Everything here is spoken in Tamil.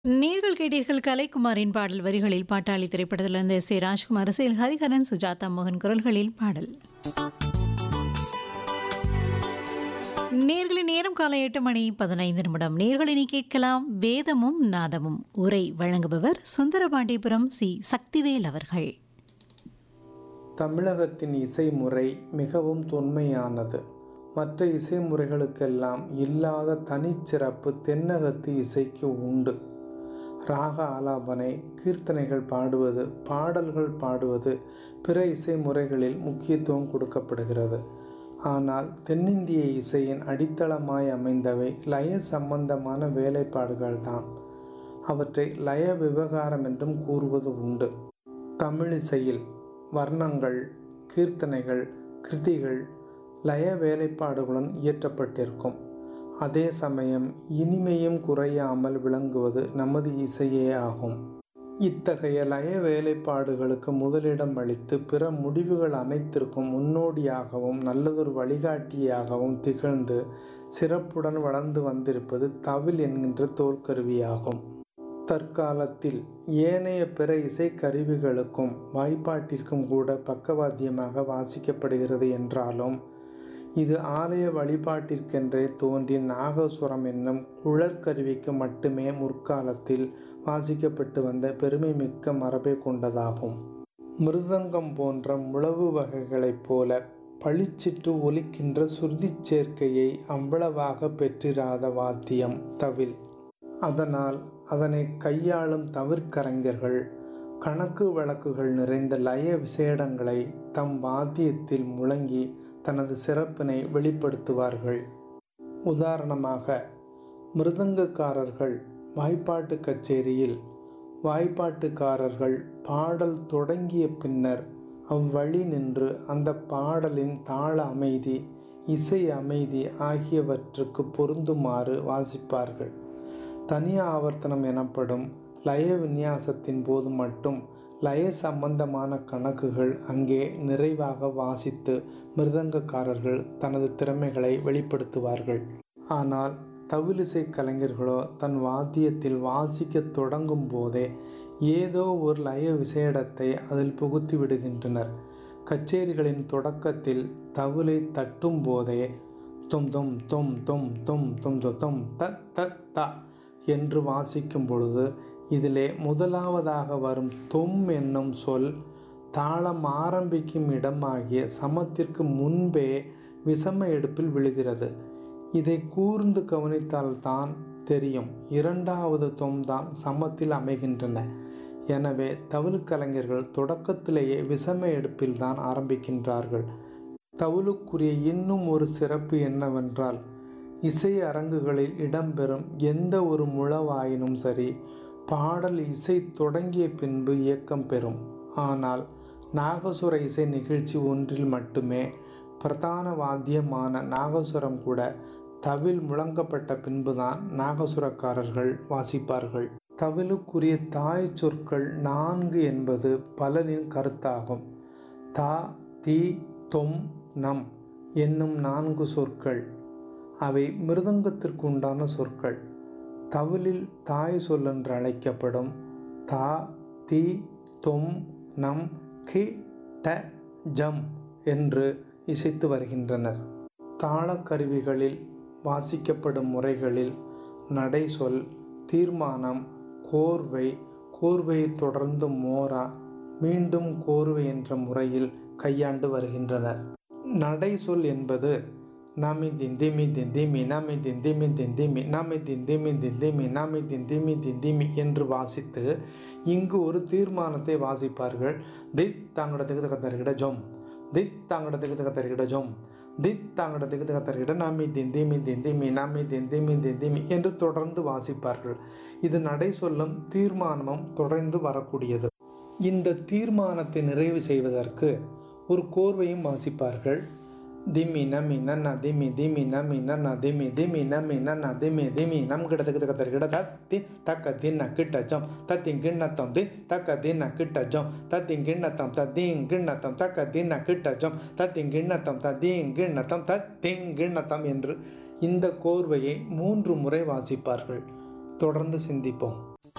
நேர்கள் கேட்டீர்கள் கலைக்குமாரின் பாடல் வரிகளில் பாட்டாளி திரைப்படத்திலிருந்து எஸ் ஏ ராஜ்குமார் இசையில் ஹரிஹரன் சுஜாதா மோகன் குரல்களில் பாடல் நேர்களின் நேரம் காலை எட்டு மணி பதினைந்து நிமிடம் நேர்களினி கேட்கலாம் வேதமும் நாதமும் உரை வழங்குபவர் சுந்தரபாண்டிபுரம் சி சக்திவேல் அவர்கள் தமிழகத்தின் இசை முறை மிகவும் தொன்மையானது மற்ற இசை முறைகளுக்கெல்லாம் இல்லாத தனிச்சிறப்பு தென்னகத்து இசைக்கு உண்டு ராக ஆலாபனை கீர்த்தனைகள் பாடுவது பாடல்கள் பாடுவது பிற இசை முறைகளில் முக்கியத்துவம் கொடுக்கப்படுகிறது ஆனால் தென்னிந்திய இசையின் அடித்தளமாய் அமைந்தவை லய சம்பந்தமான வேலைப்பாடுகள்தான் அவற்றை லய விவகாரம் என்றும் கூறுவது உண்டு தமிழிசையில் வர்ணங்கள் கீர்த்தனைகள் கிருதிகள் லய வேலைப்பாடுகளுடன் இயற்றப்பட்டிருக்கும் அதே சமயம் இனிமையும் குறையாமல் விளங்குவது நமது இசையே ஆகும் இத்தகைய லய வேலைப்பாடுகளுக்கு முதலிடம் அளித்து பிற முடிவுகள் அனைத்திற்கும் முன்னோடியாகவும் நல்லதொரு வழிகாட்டியாகவும் திகழ்ந்து சிறப்புடன் வளர்ந்து வந்திருப்பது தவில் என்கின்ற தோற்கருவியாகும் தற்காலத்தில் ஏனைய பிற இசைக்கருவிகளுக்கும் வாய்ப்பாட்டிற்கும் கூட பக்கவாத்தியமாக வாசிக்கப்படுகிறது என்றாலும் இது ஆலய வழிபாட்டிற்கென்றே தோன்றி நாகசுரம் என்னும் குழற்கருவிக்கு மட்டுமே முற்காலத்தில் வாசிக்கப்பட்டு வந்த பெருமை மிக்க மரபை கொண்டதாகும் மிருதங்கம் போன்ற முழவு வகைகளைப் போல பளிச்சிட்டு ஒலிக்கின்ற சுருதிச் சேர்க்கையை அவ்வளவாக பெற்றிராத வாத்தியம் தவில் அதனால் அதனை கையாளும் தவிர்க்கலைஞர்கள் கணக்கு வழக்குகள் நிறைந்த லய விசேடங்களை தம் வாத்தியத்தில் முழங்கி தனது சிறப்பினை வெளிப்படுத்துவார்கள் உதாரணமாக மிருதங்கக்காரர்கள் வாய்ப்பாட்டு கச்சேரியில் வாய்ப்பாட்டுக்காரர்கள் பாடல் தொடங்கிய பின்னர் அவ்வழி நின்று அந்த பாடலின் தாள அமைதி இசை அமைதி ஆகியவற்றுக்கு பொருந்துமாறு வாசிப்பார்கள் தனி ஆவர்த்தனம் எனப்படும் லய விநியாசத்தின் போது மட்டும் லய சம்பந்தமான கணக்குகள் அங்கே நிறைவாக வாசித்து மிருதங்கக்காரர்கள் தனது திறமைகளை வெளிப்படுத்துவார்கள் ஆனால் தவிலிசை கலைஞர்களோ தன் வாத்தியத்தில் வாசிக்க தொடங்கும் போதே ஏதோ ஒரு லய விசேடத்தை அதில் புகுத்தி விடுகின்றனர் கச்சேரிகளின் தொடக்கத்தில் தவிலை தட்டும் போதே தொம் தொம் தொம் தொம் தொம் தொம் தொம் தொம் த த த என்று வாசிக்கும் பொழுது இதிலே முதலாவதாக வரும் தொம் என்னும் சொல் தாளம் ஆரம்பிக்கும் இடமாகிய சமத்திற்கு முன்பே விசம எடுப்பில் விழுகிறது இதை கூர்ந்து கவனித்தால்தான் தெரியும் இரண்டாவது தொம் தான் சமத்தில் அமைகின்றன எனவே தவிழ் கலைஞர்கள் தொடக்கத்திலேயே விசம எடுப்பில் தான் ஆரம்பிக்கின்றார்கள் தவிழுக்குரிய இன்னும் ஒரு சிறப்பு என்னவென்றால் இசை அரங்குகளில் இடம்பெறும் எந்த ஒரு முழவாயினும் சரி பாடல் இசை தொடங்கிய பின்பு இயக்கம் பெறும் ஆனால் நாகசுர இசை நிகழ்ச்சி ஒன்றில் மட்டுமே பிரதான வாத்தியமான நாகசுரம் கூட தவில் முழங்கப்பட்ட பின்புதான் நாகசுரக்காரர்கள் வாசிப்பார்கள் தவிலுக்குரிய தாய் சொற்கள் நான்கு என்பது பலரின் கருத்தாகும் தா தி தொம் நம் என்னும் நான்கு சொற்கள் அவை மிருதங்கத்திற்கு உண்டான சொற்கள் தவிலில் தாய் சொல் என்று அழைக்கப்படும் தா தி தொம் நம் கி ட ஜம் என்று இசைத்து வருகின்றனர் தாளக்கருவிகளில் வாசிக்கப்படும் முறைகளில் நடை சொல் தீர்மானம் கோர்வை கோர்வையை தொடர்ந்து மோரா மீண்டும் கோர்வை என்ற முறையில் கையாண்டு வருகின்றனர் நடை சொல் என்பது நாமி திந்திமி திந்திமி நாமி திந்திமி திந்திமி நாமி திந்திமி திந்திமி நாமி திந்திமி திந்திமி என்று வாசித்து இங்கு ஒரு தீர்மானத்தை வாசிப்பார்கள் தித் தாங்கடத்துக்கு தகத்தருகிட ஜொம் தித் தாங்கடத்துக்கு தகத்தருகிட ஜொம் தித் தாங்கடத்துக்கு தகத்தருகிட நாமி திந்திமி திந்திமி நாமி திந்திமி திந்திமி என்று தொடர்ந்து வாசிப்பார்கள் இது நடை சொல்லும் தீர்மானமும் தொடர்ந்து வரக்கூடியது இந்த தீர்மானத்தை நிறைவு செய்வதற்கு ஒரு கோர்வையும் வாசிப்பார்கள் திம்மி நமி நன்ன திம்மி திம்மி நமி நன்ன திம்மி திம்மி நமி நன்ன திம்மி திம்மி நம் கிட தக்கு தக்க தருகிட தத்தி தக்க தின்ன கிட்டச்சம் தத்தி கிண்ணத்தம் தி தக்க தின்ன கிட்டச்சம் தத்தி கிண்ணத்தம் தத்தீங் கிண்ணத்தம் தக்க தின்ன கிட்டச்சம் தத்தி கிண்ணத்தம் தத்தீங் கிண்ணத்தம் தத்தீங் கிண்ணத்தம் என்று இந்த கோர்வையை மூன்று முறை வாசிப்பார்கள் தொடர்ந்து சிந்திப்போம்